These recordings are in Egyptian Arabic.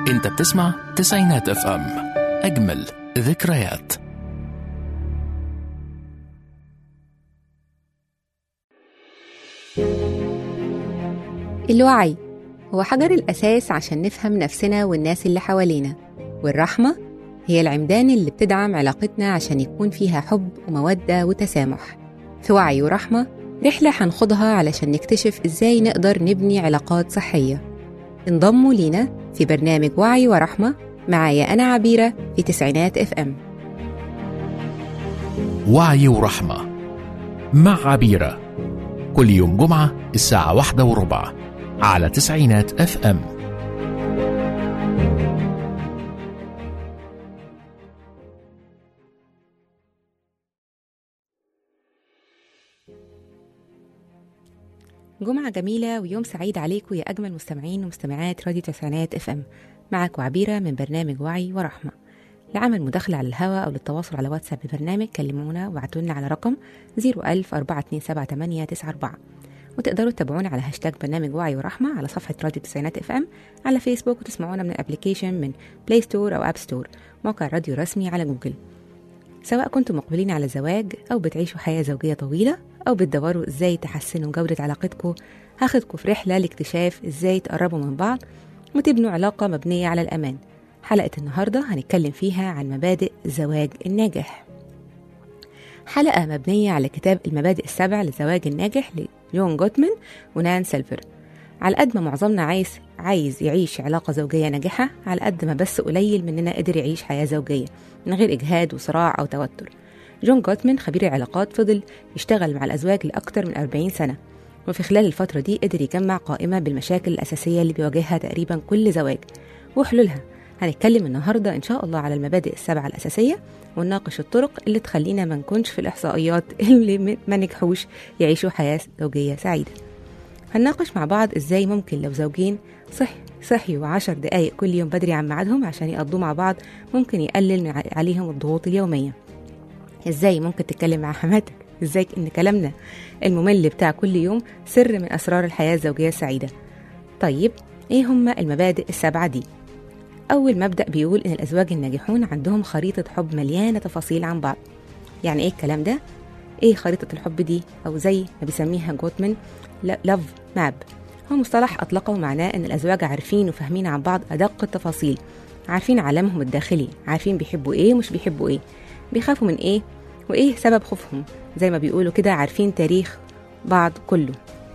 انت بتسمع تسعينات اف ام اجمل ذكريات الوعي هو حجر الأساس عشان نفهم نفسنا والناس اللي حوالينا والرحمة هي العمدان اللي بتدعم علاقتنا عشان يكون فيها حب ومودة وتسامح في وعي ورحمة رحلة هنخوضها علشان نكتشف إزاي نقدر نبني علاقات صحية انضموا لينا في برنامج وعي ورحمة معايا أنا عبيرة في تسعينات اف ام وعي ورحمة مع عبيرة كل يوم جمعة الساعة واحدة وربع على تسعينات اف ام جمعة جميلة ويوم سعيد عليكم يا أجمل مستمعين ومستمعات راديو تسعينات اف ام معك عبيرة من برنامج وعي ورحمة لعمل مداخلة على الهواء أو للتواصل على واتساب البرنامج كلمونا وابعتوا لنا على رقم 01000 427 وتقدروا تتابعونا على هاشتاج برنامج وعي ورحمة على صفحة راديو تسعينات اف ام على فيسبوك وتسمعونا من الابليكيشن من بلاي ستور أو اب ستور موقع راديو رسمي على جوجل سواء كنتم مقبلين على الزواج أو بتعيشوا حياة زوجية طويلة أو بتدوروا إزاي تحسنوا جودة علاقتكم هاخدكم في رحلة لاكتشاف إزاي تقربوا من بعض وتبنوا علاقة مبنية على الأمان حلقة النهاردة هنتكلم فيها عن مبادئ الزواج الناجح حلقة مبنية على كتاب المبادئ السبع للزواج الناجح لجون جوتمان ونان سيلفر على قد ما معظمنا عايز عايز يعيش علاقة زوجية ناجحة على قد ما بس قليل مننا قدر يعيش حياة زوجية من غير إجهاد وصراع أو توتر جون جوتمان خبير العلاقات فضل يشتغل مع الأزواج لأكثر من 40 سنة وفي خلال الفترة دي قدر يجمع قائمة بالمشاكل الأساسية اللي بيواجهها تقريبا كل زواج وحلولها هنتكلم النهاردة إن شاء الله على المبادئ السبعة الأساسية ونناقش الطرق اللي تخلينا ما نكونش في الإحصائيات اللي ما نجحوش يعيشوا حياة زوجية سعيدة هنناقش مع بعض إزاي ممكن لو زوجين صح صحيوا عشر دقايق كل يوم بدري عن ميعادهم عشان يقضوا مع بعض ممكن يقلل من عليهم الضغوط اليومية ازاي ممكن تتكلم مع حماتك ازاي ان كلامنا الممل بتاع كل يوم سر من اسرار الحياه الزوجيه السعيده طيب ايه هما المبادئ السبعه دي اول مبدا بيقول ان الازواج الناجحون عندهم خريطه حب مليانه تفاصيل عن بعض يعني ايه الكلام ده ايه خريطه الحب دي او زي ما بيسميها جوتمان لاف ماب هو مصطلح اطلقه معناه ان الازواج عارفين وفاهمين عن بعض ادق التفاصيل عارفين عالمهم الداخلي عارفين بيحبوا ايه ومش بيحبوا ايه بيخافوا من ايه وايه سبب خوفهم زي ما بيقولوا كده عارفين تاريخ بعض كله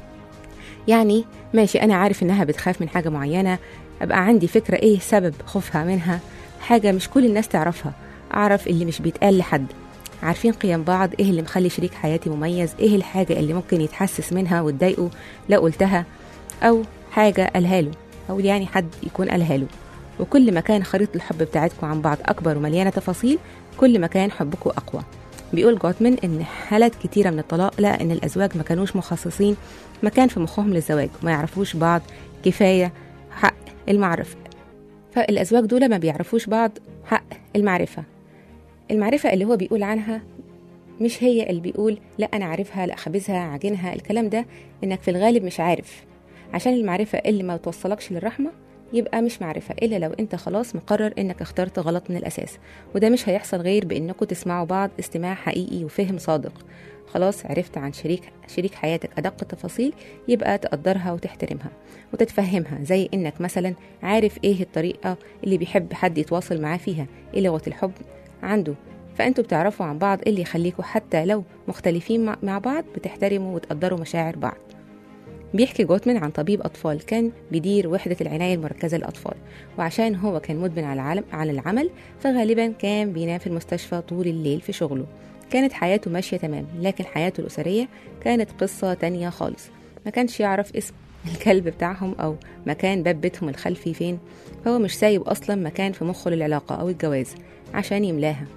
يعني ماشي انا عارف انها بتخاف من حاجه معينه ابقى عندي فكره ايه سبب خوفها منها حاجه مش كل الناس تعرفها اعرف اللي مش بيتقال لحد عارفين قيم بعض ايه اللي مخلي شريك حياتي مميز ايه الحاجه اللي ممكن يتحسس منها وتضايقه لو قلتها او حاجه قالها له او يعني حد يكون قالها له وكل ما كان خريطه الحب بتاعتكم عن بعض اكبر ومليانه تفاصيل كل ما كان حبكم اقوى بيقول جوتمان ان حالات كتيره من الطلاق لقى ان الازواج ما كانوش مخصصين مكان في مخهم للزواج وما يعرفوش بعض كفايه حق المعرفه فالازواج دول ما بيعرفوش بعض حق المعرفه المعرفه اللي هو بيقول عنها مش هي اللي بيقول لا انا عارفها لا خبزها عاجنها الكلام ده انك في الغالب مش عارف عشان المعرفه اللي ما توصلكش للرحمه يبقى مش معرفة إلا لو أنت خلاص مقرر إنك اخترت غلط من الأساس وده مش هيحصل غير بإنكم تسمعوا بعض استماع حقيقي وفهم صادق خلاص عرفت عن شريك شريك حياتك أدق التفاصيل يبقى تقدرها وتحترمها وتتفهمها زي إنك مثلا عارف إيه الطريقة اللي بيحب حد يتواصل معاه فيها إيه لغة الحب عنده فأنتوا بتعرفوا عن بعض اللي يخليكوا حتى لو مختلفين مع بعض بتحترموا وتقدروا مشاعر بعض بيحكي جوتمان عن طبيب أطفال كان بيدير وحدة العناية المركزة للأطفال وعشان هو كان مدمن على العالم على العمل فغالبا كان بينام في المستشفى طول الليل في شغله كانت حياته ماشية تمام لكن حياته الأسرية كانت قصة تانية خالص ما كانش يعرف اسم الكلب بتاعهم أو مكان باب بيتهم الخلفي فين فهو مش سايب أصلا مكان في مخه للعلاقة أو الجواز عشان يملاها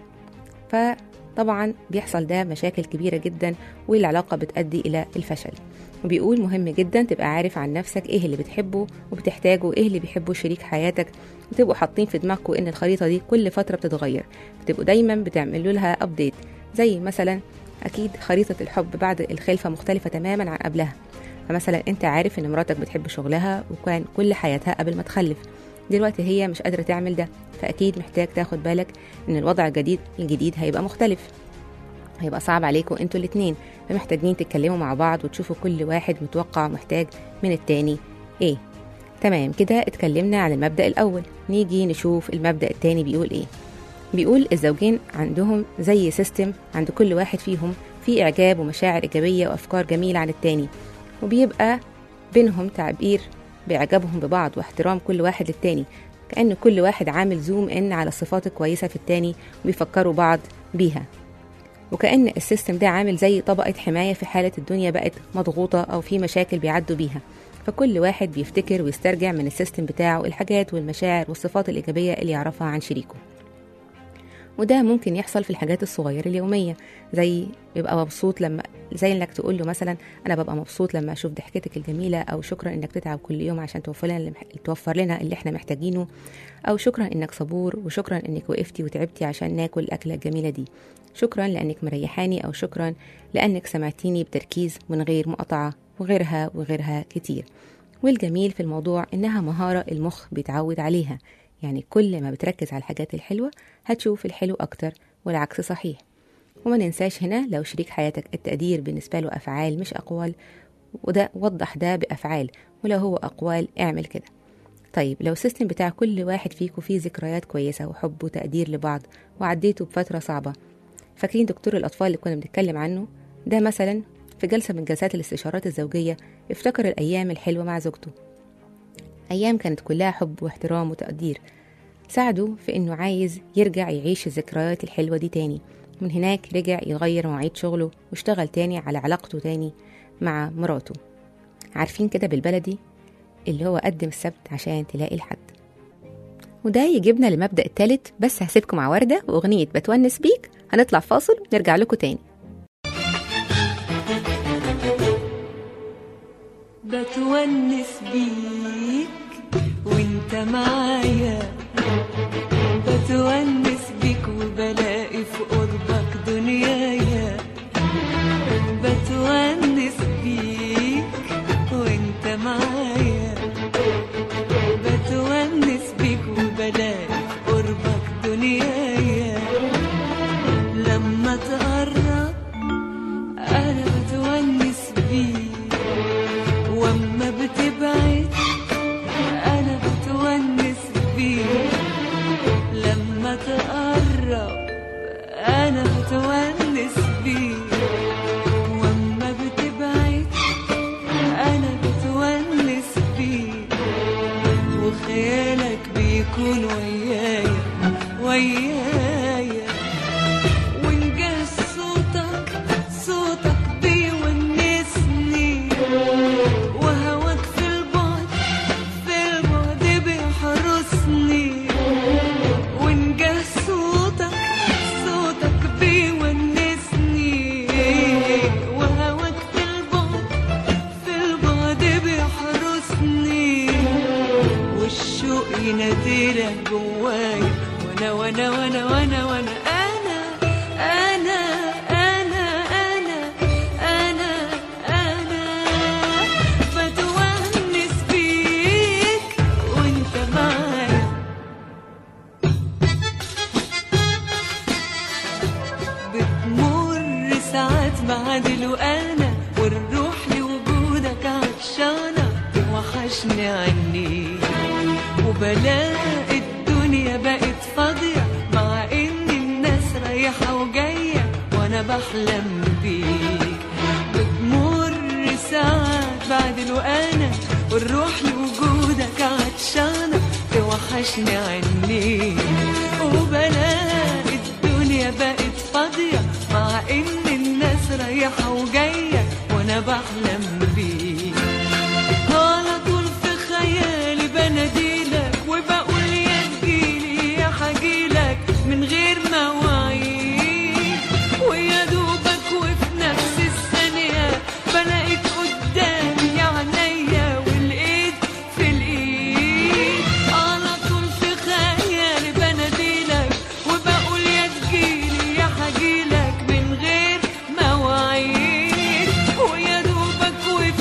فطبعا بيحصل ده مشاكل كبيرة جدا والعلاقة بتؤدي إلى الفشل وبيقول مهم جدا تبقى عارف عن نفسك ايه اللي بتحبه وبتحتاجه وايه اللي بيحبه شريك حياتك وتبقوا حاطين في دماغكم ان الخريطه دي كل فتره بتتغير بتبقوا دايما بتعملوا لها ابديت زي مثلا اكيد خريطه الحب بعد الخلفه مختلفه تماما عن قبلها فمثلا انت عارف ان مراتك بتحب شغلها وكان كل حياتها قبل ما تخلف دلوقتي هي مش قادرة تعمل ده فأكيد محتاج تاخد بالك إن الوضع الجديد الجديد هيبقى مختلف هيبقى صعب عليكم انتوا الاتنين فمحتاجين تتكلموا مع بعض وتشوفوا كل واحد متوقع ومحتاج من التاني ايه تمام كده اتكلمنا عن المبدأ الأول نيجي نشوف المبدأ التاني بيقول ايه بيقول الزوجين عندهم زي سيستم عند كل واحد فيهم في إعجاب ومشاعر إيجابية وأفكار جميلة عن التاني وبيبقى بينهم تعبير بإعجابهم ببعض واحترام كل واحد للتاني كأن كل واحد عامل زوم إن على الصفات الكويسة في التاني وبيفكروا بعض بيها وكأن السيستم ده عامل زي طبقة حماية في حالة الدنيا بقت مضغوطة أو في مشاكل بيعدوا بيها فكل واحد بيفتكر ويسترجع من السيستم بتاعه الحاجات والمشاعر والصفات الإيجابية اللي يعرفها عن شريكه وده ممكن يحصل في الحاجات الصغيرة اليومية زي يبقى مبسوط لما زي انك تقول له مثلا انا ببقى مبسوط لما اشوف ضحكتك الجميله او شكرا انك تتعب كل يوم عشان توفر لنا اللي مح... توفر لنا اللي احنا محتاجينه او شكرا انك صبور وشكرا انك وقفتي وتعبتي عشان ناكل الاكله الجميله دي شكرا لانك مريحاني او شكرا لانك سمعتيني بتركيز من غير مقاطعه وغيرها وغيرها كتير والجميل في الموضوع انها مهاره المخ بيتعود عليها يعني كل ما بتركز على الحاجات الحلوه هتشوف الحلو اكتر والعكس صحيح وما ننساش هنا لو شريك حياتك التقدير بالنسبة له أفعال مش أقوال وده وضح ده بأفعال ولو هو أقوال اعمل كده طيب لو السيستم بتاع كل واحد فيكم فيه ذكريات كويسة وحب وتقدير لبعض وعديتوا بفترة صعبة فاكرين دكتور الأطفال اللي كنا بنتكلم عنه ده مثلا في جلسة من جلسات الاستشارات الزوجية افتكر الأيام الحلوة مع زوجته أيام كانت كلها حب واحترام وتقدير ساعده في إنه عايز يرجع يعيش الذكريات الحلوة دي تاني من هناك رجع يغير مواعيد شغله واشتغل تاني على علاقته تاني مع مراته عارفين كده بالبلدي اللي هو قدم السبت عشان تلاقي الحد وده يجيبنا للمبدأ التالت بس هسيبكم مع وردة وأغنية بتونس بيك هنطلع فاصل ونرجع لكم تاني بتونس بيك وانت معايا بتونس بيك وبلاقي في قربك دنيايا بتونس بيك وانت معايا بتونس بيك وبلاقي في قربك دنيايا لما تقرب انا بتونس بيك واما بتبعد انا بتونس بيك لما تقرب انا بتونس بيك واما بتبعد انا بتونس بيك وخيالك بيكون ويايا ويايا ونجاه صوتك صوتك بيونسني وهواك في البعد في البعد بيحرسني ونجاه صوتك صوتك بيونسني وهواك في البعد في البعد بيحرسني والشوق يناديلك جوايا وانا وانا وانا وانا وانا انا انا انا انا انا انا بتونس بيك وانت معايا بتمر ساعات بعد وانا والروح لوجودك عطشانة توحشني عني وبلاقي الدنيا بقت فاضية مع ان الناس رايحة وجاية وانا بحلم بيك بتمر ساعات بعد وانا والروح لوجودك عطشانة توحشني عني وبلاقي الدنيا بقت فاضية مع ان الناس رايحة وجاية وانا بحلم بيك على طول في خيالي بناديلك وبقول يا تجيلي يا حجيلك من غير مواعيد ويا دوبك وفي نفس الثانية بلاقيك قدامي يا عينيا والايد في الايد على طول في خيالي بناديلك وبقول يا تجيلي يا حجيلك من غير مواعيد ويا دوبك وفي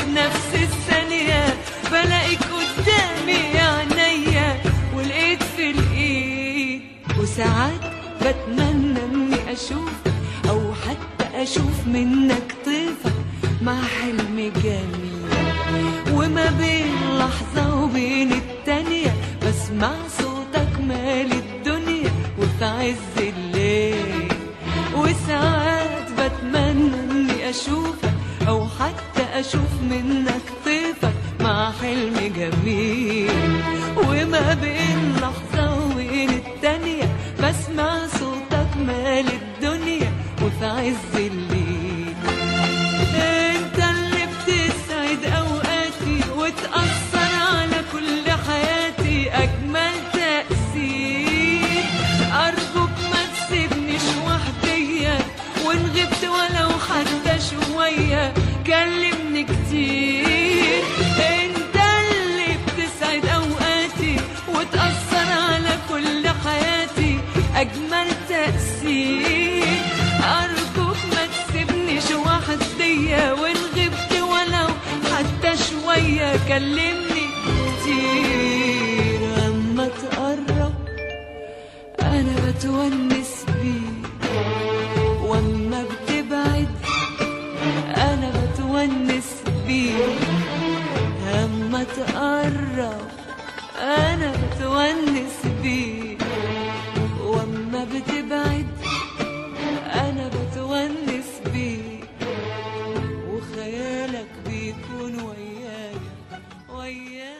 وما بين لحظة وبين التانية بسمع صوتك مال الدنيا وفي عز الليل وساعات بتمنى اني اشوفك او حتى اشوف منك طيفك مع حلم جميل وما بين لحظة وبين التانية بسمع صوتك مال الدنيا وفي عز الليل انت اللي بتسعد اوقاتي وتأثر على كل حياتي اجمل تأثير ارجوك ما تسيبنيش وحدية وان غبت ولو حتى شوية كلمني كتير انت اللي بتسعد اوقاتي وتأثر على كل حياتي اجمل تأثير ارجوك ما تسيبنيش وحدية وان غبت ولو حتى شوية كلمني كتير اما تقرب انا بتونس بيك واما بتبعد انا بتونس بيك اما تقرب انا بتونس بيك واما بتبعد انا بتونس بيك وخيالك بيكون ويايا ويايا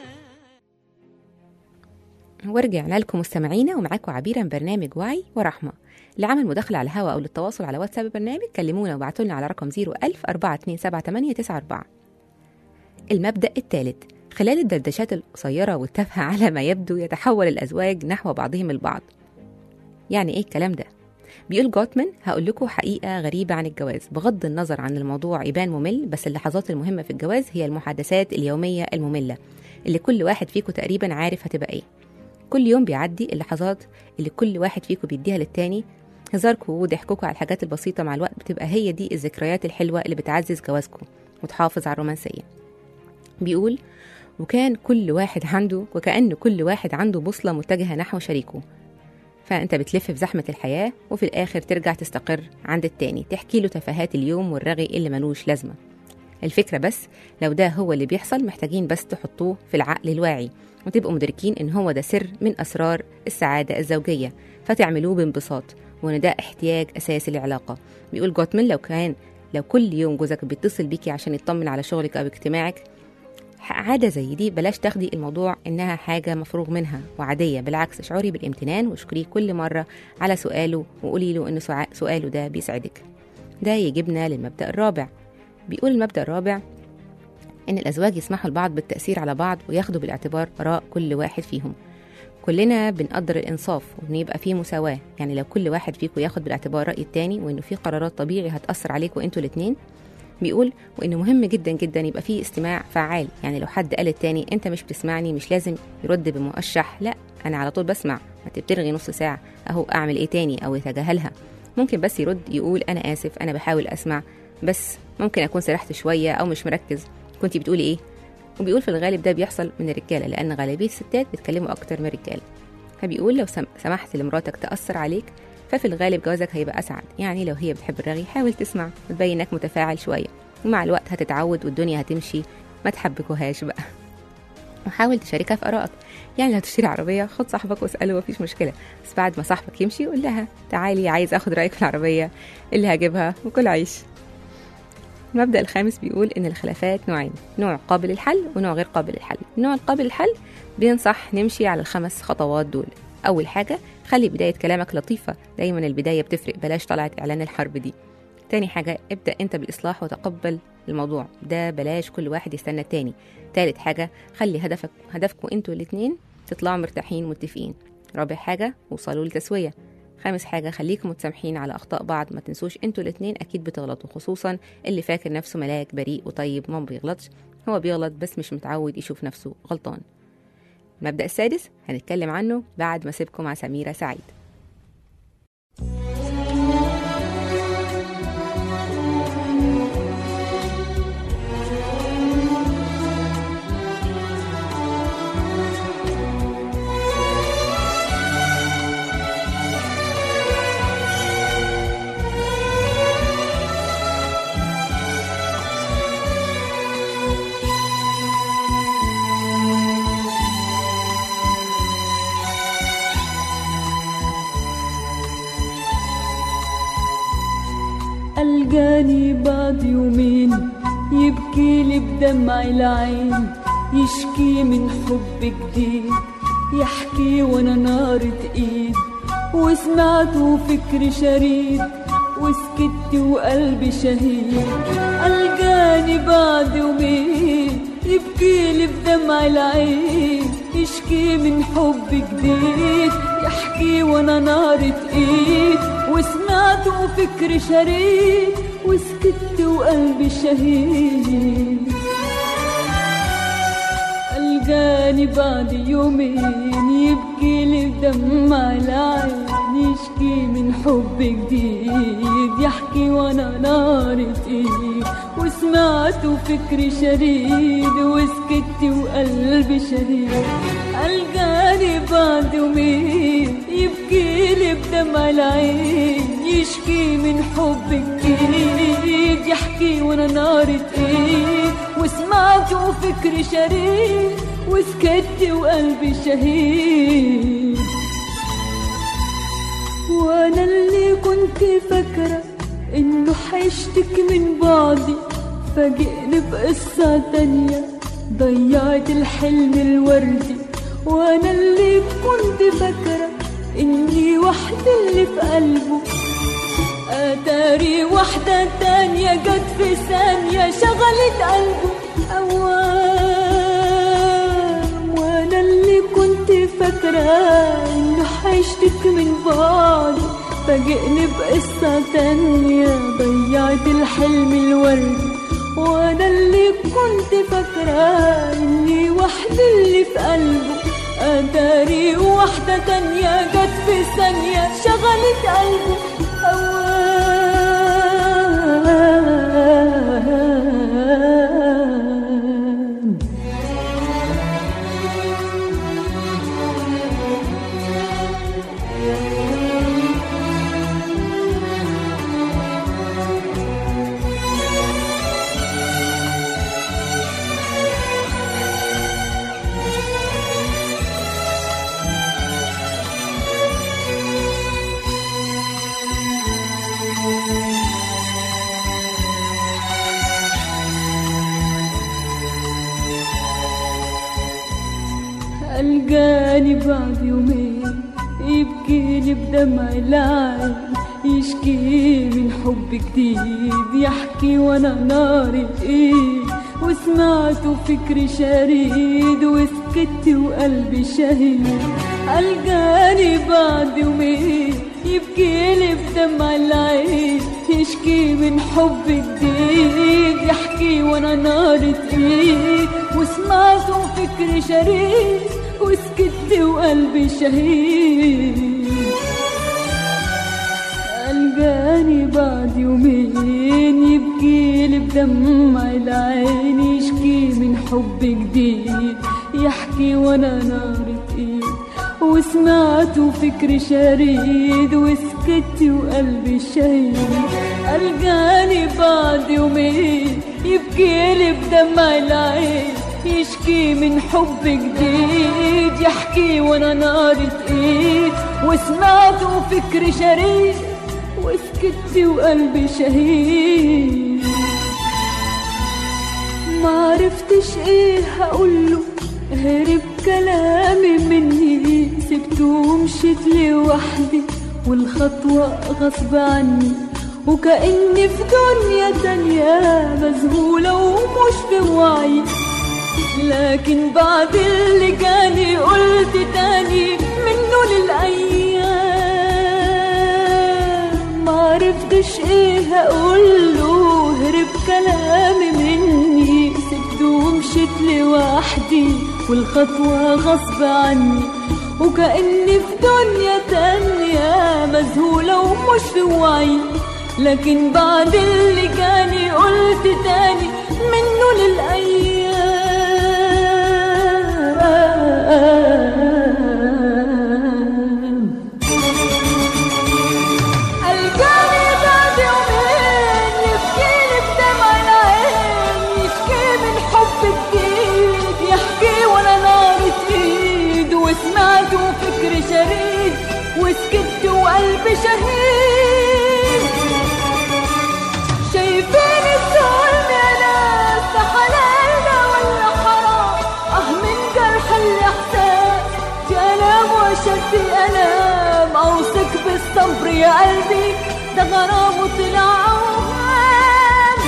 ورجعنا لكم مستمعينا ومعاكم عبيرا من برنامج وعي ورحمة لعمل مداخلة على الهواء أو للتواصل على واتساب البرنامج كلمونا وابعتوا لنا على رقم 01000 427894 المبدأ الثالث خلال الدردشات القصيرة والتافهة على ما يبدو يتحول الأزواج نحو بعضهم البعض يعني إيه الكلام ده؟ بيقول جوتمان هقول لكم حقيقة غريبة عن الجواز بغض النظر عن الموضوع يبان ممل بس اللحظات المهمة في الجواز هي المحادثات اليومية المملة اللي كل واحد فيكم تقريبا عارف هتبقى إيه كل يوم بيعدي اللحظات اللي كل واحد فيكم بيديها للتاني هزاركم وضحككم على الحاجات البسيطة مع الوقت بتبقى هي دي الذكريات الحلوة اللي بتعزز جوازكم وتحافظ على الرومانسية بيقول وكان كل واحد عنده وكأن كل واحد عنده بوصلة متجهة نحو شريكه فأنت بتلف في زحمة الحياة وفي الآخر ترجع تستقر عند التاني تحكي له تفاهات اليوم والرغي اللي ملوش لازمة الفكرة بس لو ده هو اللي بيحصل محتاجين بس تحطوه في العقل الواعي وتبقوا مدركين إن هو ده سر من أسرار السعادة الزوجية فتعملوه بانبساط وإن ده احتياج أساسي للعلاقة بيقول جوتمان لو كان لو كل يوم جوزك بيتصل بيكي عشان يطمن على شغلك أو اجتماعك عادة زي دي بلاش تاخدي الموضوع إنها حاجة مفروغ منها وعادية بالعكس اشعري بالامتنان واشكريه كل مرة على سؤاله وقولي له إن سع- سؤاله ده بيسعدك ده يجيبنا للمبدأ الرابع بيقول المبدأ الرابع إن الأزواج يسمحوا لبعض بالتأثير على بعض وياخدوا بالاعتبار آراء كل واحد فيهم كلنا بنقدر الإنصاف وإن يبقى فيه مساواة يعني لو كل واحد فيكم ياخد بالاعتبار رأي التاني وإنه في قرارات طبيعي هتأثر عليكم أنتوا الاتنين بيقول وإنه مهم جدا جدا يبقى فيه استماع فعال يعني لو حد قال التاني أنت مش بتسمعني مش لازم يرد بمؤشح لا أنا على طول بسمع ما تبتلغي نص ساعة أهو أعمل إيه تاني أو يتجاهلها ممكن بس يرد يقول أنا آسف أنا بحاول أسمع بس ممكن أكون سرحت شوية أو مش مركز كنتي بتقولي إيه وبيقول في الغالب ده بيحصل من الرجالة لأن غالبية الستات بيتكلموا أكتر من الرجالة فبيقول لو سم- سمحت لمراتك تأثر عليك ففي الغالب جوازك هيبقى أسعد يعني لو هي بتحب الرغي حاول تسمع وتبين إنك متفاعل شوية ومع الوقت هتتعود والدنيا هتمشي ما تحبكوهاش بقى وحاول تشاركها في آرائك يعني لو تشتري عربية خد صاحبك واسأله مفيش مشكلة بس بعد ما صاحبك يمشي قول لها تعالي عايز اخد رأيك في العربية اللي هجيبها وكل عيش المبدأ الخامس بيقول إن الخلافات نوعين نوع قابل للحل ونوع غير قابل للحل النوع القابل للحل بينصح نمشي على الخمس خطوات دول أول حاجة خلي بداية كلامك لطيفة دايما البداية بتفرق بلاش طلعت إعلان الحرب دي تاني حاجة ابدأ أنت بالإصلاح وتقبل الموضوع ده بلاش كل واحد يستنى التاني تالت حاجة خلي هدفك هدفكم انتوا الاتنين تطلعوا مرتاحين متفقين رابع حاجة وصلوا لتسوية خامس حاجة خليكم متسامحين على أخطاء بعض ما تنسوش انتوا الاتنين أكيد بتغلطوا خصوصا اللي فاكر نفسه ملاك بريء وطيب ما بيغلطش هو بيغلط بس مش متعود يشوف نفسه غلطان المبدأ السادس هنتكلم عنه بعد ما أسيبكم مع سميرة سعيد ألقاني بعد يومين يبكي لي بدمع العين يشكي من حب جديد يحكي وانا نارة ايد وسمعته فكر شريد وسكت وقلبي شهيد ألقاني بعد يومين يبكي لي بدمع العين يشكي من حب جديد يحكي وانا نارة ايد وسمعته فكر شريد وسكت وقلبي شهيد ألقاني بعد يومين يبكي لي بدمع العين يشكي من حب جديد يحكي وانا نارة ايد وسمعته فكري شريد وسكت وقلبي شهيد ألقاني بعد يومين يبكي لي بدمع العين يشكي من حب جديد يحكي وانا نارة ايد وسمعته فكري شريد وسكت وقلبي شهيد وانا اللي كنت فاكرة انه حيشتك من بعضي فاجئني بقصة تانية ضيعت الحلم الوردي وانا اللي كنت فاكرة اني وحدة اللي في قلبه اتاري واحدة تانية جت في ثانية شغلت قلبه أوام وانا اللي كنت فاكرة انه حيشتك من بعضي فاجئني بقصة تانية ضيعت الحلم الوردي وانا اللي كنت فاكرة اني وحدة اللي في قلبه اتاري واحدة تانية جت في ثانية شغلت قلبه أوام ألقاني بعد يومين يبكيني بدمع العين يشكي من حب جديد يحكي وانا نار ايد وسمعته فكري شريد وسكت وقلبي شهيد ألقاني بعد يومين يبكيلي بدمع العين يشكي من حب جديد يحكي وانا نار ايد وسمعته فكري شريد وسكت وقلبي شهيد ألقاني بعد يومين يبكي لي بدمع العين يشكي من حب جديد يحكي وانا نار ايد وسمعته فكري شريد وسكت وقلبي شهيد ألقاني بعد يومين يبكي لي بدمع العين يشكي من حب جديد يحكي وانا نارة ايد وسمعته فكري شريد وسكت وقلبي شهيد ما عرفتش ايه هقوله هرب كلامي مني سبته ومشيت لوحدي والخطوة غصب عني وكأني في دنيا تانية مذهولة ومش في وعي لكن بعد اللي جاني قلت تاني منه للأيام معرفتش ايه هقوله هرب كلامي مني سبته ومشيت لوحدي والخطوة غصب عني وكأني في دنيا تانية مذهولة ومش في وعي لكن بعد اللي جاني قلت تاني منه للأيام ألقاني بعد يومين يبكيلي بدمع العين يشكي من حب جديد يحكي وانا نارة ايد وسمعت وفكري شريد وسكت وقلبي شهيد شايف واشد الألم أوصك بالصبر يا قلبي ده غرام وطلع أوهام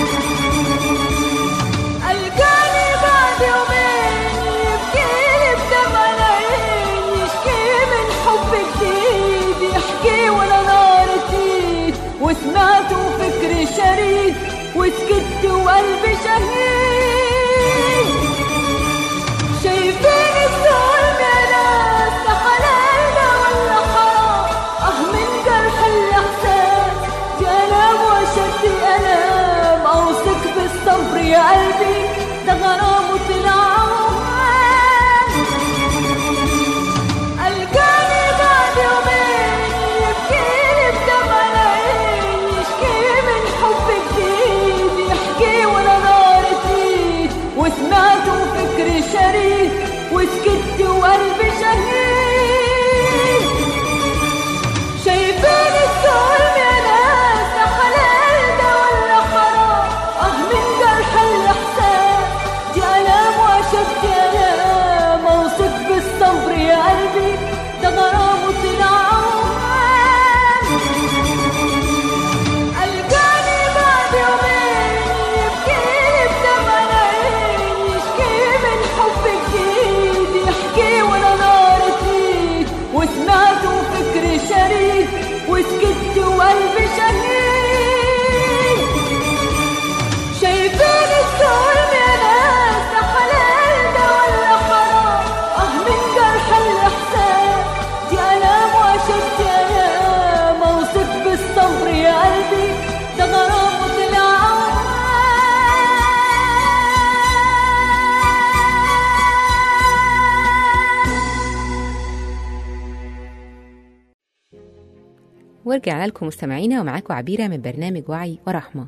ألقاني بعد يومين يبكيلي بدمع العين يشكي من حب جديد يحكي ولا نار تزيد وسمعت وفكري شريد وسكت وقلبي شهيد شايفين الظلم يا ناس ده حلال ده ولا حرام اه من جرح الاحساس دي الام واشد الالام اوصك بالصبر يا قلبي ده غرام وطلع اوهام القاني بعد يومين يبكيلي بدمع العين يشكي من حب جديد يحكي ولا نار تزيد وسمعت وفكري شريد وسكت وقلبي شهيد شايفين الظلم يا ناس ده حلال ده ولا حرام اه من جرح الاحساس دي الام واشد الام اوصف بالصبر يا قلبي ده غرام وطلع اوهام القاني بعد يومين يبكيلي بدمع العين يشكي من حب جديد يحكي ولا نار تزيد وسمعت وفكري شريد وسكت وقلبي شهيد شايفين الظلم يا ناس ده حلال ده ولا حرام اه من جرح الاحساس دي الام واشد الام اوصف بالصبر يا قلبي ده غرام وطلع ورجعنا لكم مستمعينا ومعاكم عبيرة من برنامج وعي ورحمة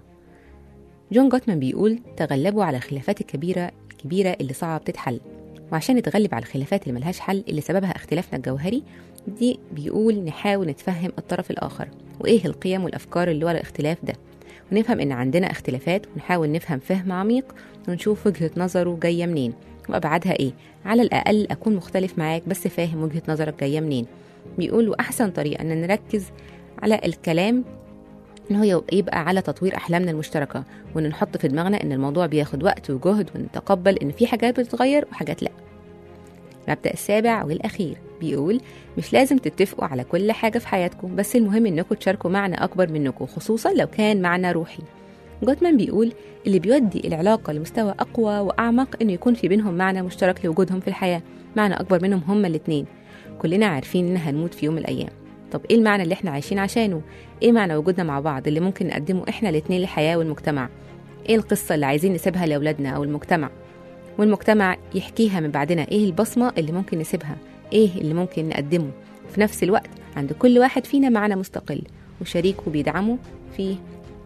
جون جوتمان بيقول تغلبوا على الخلافات الكبيرة الكبيرة اللي صعب تتحل وعشان نتغلب على الخلافات اللي ملهاش حل اللي سببها اختلافنا الجوهري دي بيقول نحاول نتفهم الطرف الآخر وإيه القيم والأفكار اللي ورا الاختلاف ده ونفهم إن عندنا اختلافات ونحاول نفهم فهم عميق ونشوف وجهة نظره جاية منين وأبعادها إيه على الأقل أكون مختلف معاك بس فاهم وجهة نظرك جاية منين بيقول وأحسن طريقة إن نركز على الكلام ان هو يبقى على تطوير احلامنا المشتركه وان نحط في دماغنا ان الموضوع بياخد وقت وجهد ونتقبل ان في حاجات بتتغير وحاجات لا المبدا السابع والاخير بيقول مش لازم تتفقوا على كل حاجه في حياتكم بس المهم انكم تشاركوا معنى اكبر منكم خصوصا لو كان معنى روحي جوتمان بيقول اللي بيودي العلاقه لمستوى اقوى واعمق انه يكون في بينهم معنى مشترك لوجودهم في الحياه معنى اكبر منهم هما الاتنين كلنا عارفين ان هنموت في يوم من الايام طب ايه المعنى اللي احنا عايشين عشانه ايه معنى وجودنا مع بعض اللي ممكن نقدمه احنا الاتنين للحياه والمجتمع ايه القصه اللي عايزين نسيبها لاولادنا او المجتمع والمجتمع يحكيها من بعدنا ايه البصمه اللي ممكن نسيبها ايه اللي ممكن نقدمه في نفس الوقت عند كل واحد فينا معنى مستقل وشريكه بيدعمه فيه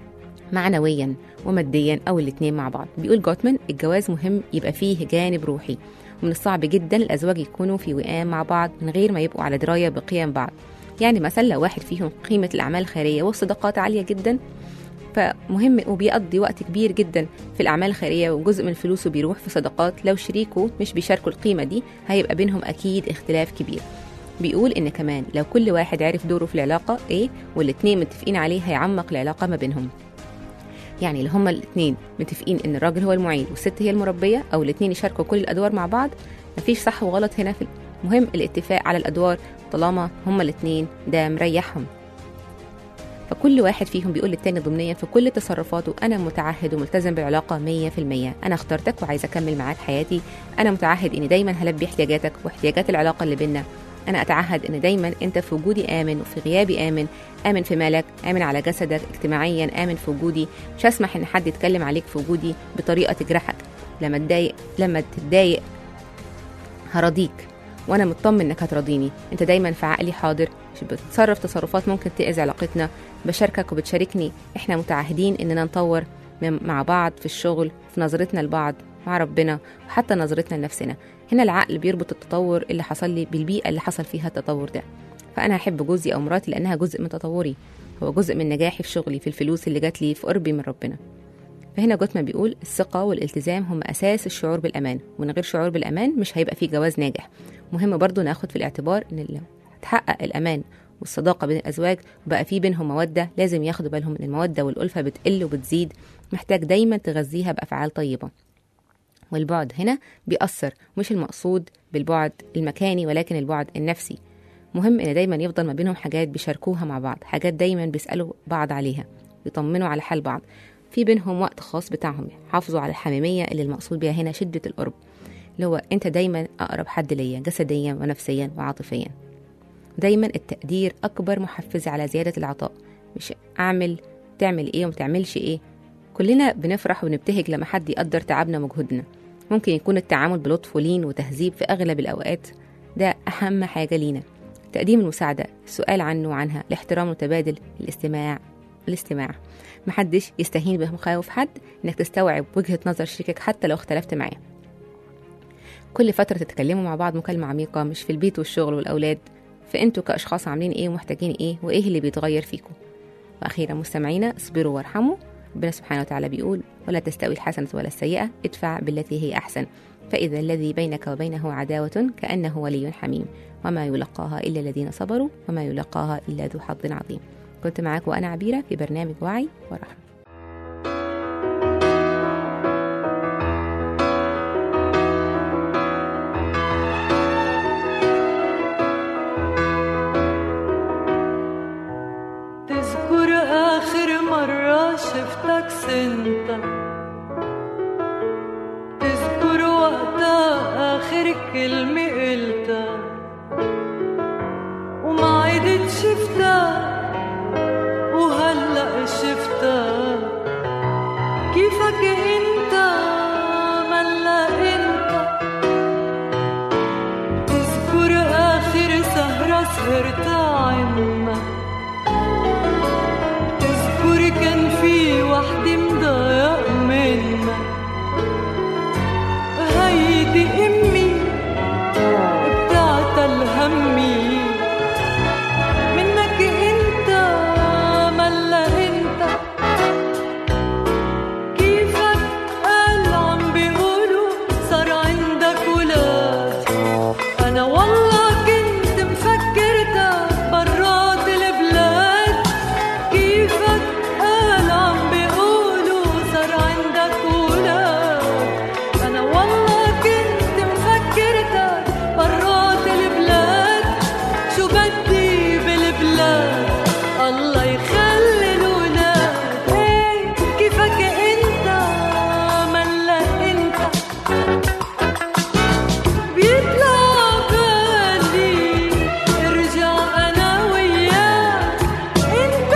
معنويا وماديا او الاتنين مع بعض بيقول جوتمان الجواز مهم يبقى فيه جانب روحي ومن الصعب جدا الازواج يكونوا في وئام مع بعض من غير ما يبقوا على درايه بقيم بعض يعني مثلا لو واحد فيهم قيمه الاعمال الخيريه والصداقات عاليه جدا فمهم وبيقضي وقت كبير جدا في الاعمال الخيريه وجزء من فلوسه بيروح في صدقات لو شريكه مش بيشاركوا القيمه دي هيبقى بينهم اكيد اختلاف كبير بيقول ان كمان لو كل واحد عرف دوره في العلاقه ايه والاتنين متفقين عليه هيعمق العلاقه ما بينهم يعني لو هما الاتنين متفقين ان الراجل هو المعين والست هي المربيه او الاتنين يشاركوا كل الادوار مع بعض مفيش صح وغلط هنا في المهم الاتفاق على الادوار طالما هما الاتنين ده مريحهم فكل واحد فيهم بيقول للتاني ضمنيا في كل تصرفاته انا متعهد وملتزم بالعلاقه 100% انا اخترتك وعايزه اكمل معاك حياتي انا متعهد اني دايما هلبي احتياجاتك واحتياجات العلاقه اللي بينا انا اتعهد ان دايما انت في وجودي امن وفي غيابي امن امن في مالك امن على جسدك اجتماعيا امن في وجودي مش هسمح ان حد يتكلم عليك في وجودي بطريقه تجرحك لما تضايق لما تتضايق هرضيك وانا مطمن انك هترضيني انت دايما في عقلي حاضر مش بتتصرف تصرفات ممكن تأذي علاقتنا بشاركك وبتشاركني احنا متعهدين اننا نطور من- مع بعض في الشغل في نظرتنا لبعض مع ربنا وحتى نظرتنا لنفسنا هنا العقل بيربط التطور اللي حصل لي بالبيئة اللي حصل فيها التطور ده فأنا هحب جوزي أو مراتي لأنها جزء من تطوري هو جزء من نجاحي في شغلي في الفلوس اللي جات لي في قربي من ربنا فهنا جوتمان بيقول الثقة والالتزام هم أساس الشعور بالأمان ومن غير شعور بالأمان مش هيبقى فيه جواز ناجح مهم برضو ناخد في الاعتبار إن لو تحقق الأمان والصداقة بين الأزواج وبقى في بينهم مودة لازم ياخدوا بالهم إن المودة والألفة بتقل وبتزيد محتاج دايما تغذيها بأفعال طيبة والبعد هنا بيأثر مش المقصود بالبعد المكاني ولكن البعد النفسي مهم ان دايما يفضل ما بينهم حاجات بيشاركوها مع بعض حاجات دايما بيسألوا بعض عليها يطمنوا على حال بعض في بينهم وقت خاص بتاعهم حافظوا على الحميمية اللي المقصود بيها هنا شدة القرب اللي هو انت دايما اقرب حد ليا جسديا ونفسيا وعاطفيا دايما التقدير اكبر محفز على زيادة العطاء مش اعمل تعمل ايه وما تعملش ايه كلنا بنفرح ونبتهج لما حد يقدر تعبنا ومجهودنا ممكن يكون التعامل بلطف ولين وتهذيب في اغلب الاوقات ده اهم حاجة لينا تقديم المساعدة السؤال عنه وعنها الاحترام المتبادل الاستماع الاستماع محدش يستهين بمخاوف حد انك تستوعب وجهة نظر شريكك حتى لو اختلفت معاه كل فترة تتكلموا مع بعض مكالمة عميقة مش في البيت والشغل والأولاد فأنتوا كأشخاص عاملين إيه ومحتاجين إيه وإيه اللي بيتغير فيكم وأخيرا مستمعينا اصبروا وارحموا ربنا سبحانه وتعالى بيقول ولا تستوي الحسنة ولا السيئة ادفع بالتي هي أحسن فإذا الذي بينك وبينه عداوة كأنه ولي حميم وما يلقاها إلا الذين صبروا وما يلقاها إلا ذو حظ عظيم كنت معاكم وأنا عبيرة في برنامج وعي ورحمة تذكر آخر مرة شفتك سنتك تذكر وقتها آخر كلمة قلتها وما عدت شفتك وهلأ شفتك كيفك انت ملا انت تذكر آخر سهرة سهرتها عنا تذكر كان في وحدة مضايق منك هيدي أمي بتعتل همي منك انت ملا انت كيفك قال عم بيقولوا صار عندك ولاد انا والله كنت مفكرتك برات البلاد كيفك قال عم بيقولوا صار عندك ولاد انا والله كنت مفكرتك برات البلاد شو بدي بالبلاد الله يخلي الولاد ايه كيفك انت ملا انت بيطلع بالي ارجع انا وياك انت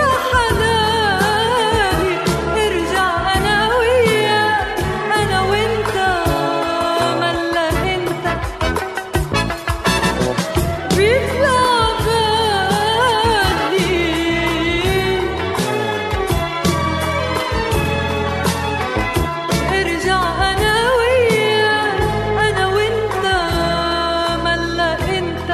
حناني ارجع انا وياك انا وانت ملا انت بيطلع بالي ارجع انا وياك انا وانت ملا انت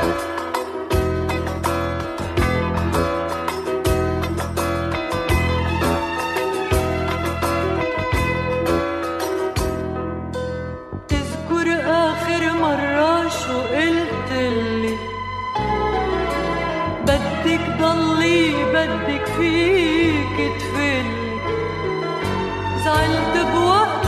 تذكر اخر مرة شو قلتلي بدك ضلي بدك فيك تفلي زعلت بوقت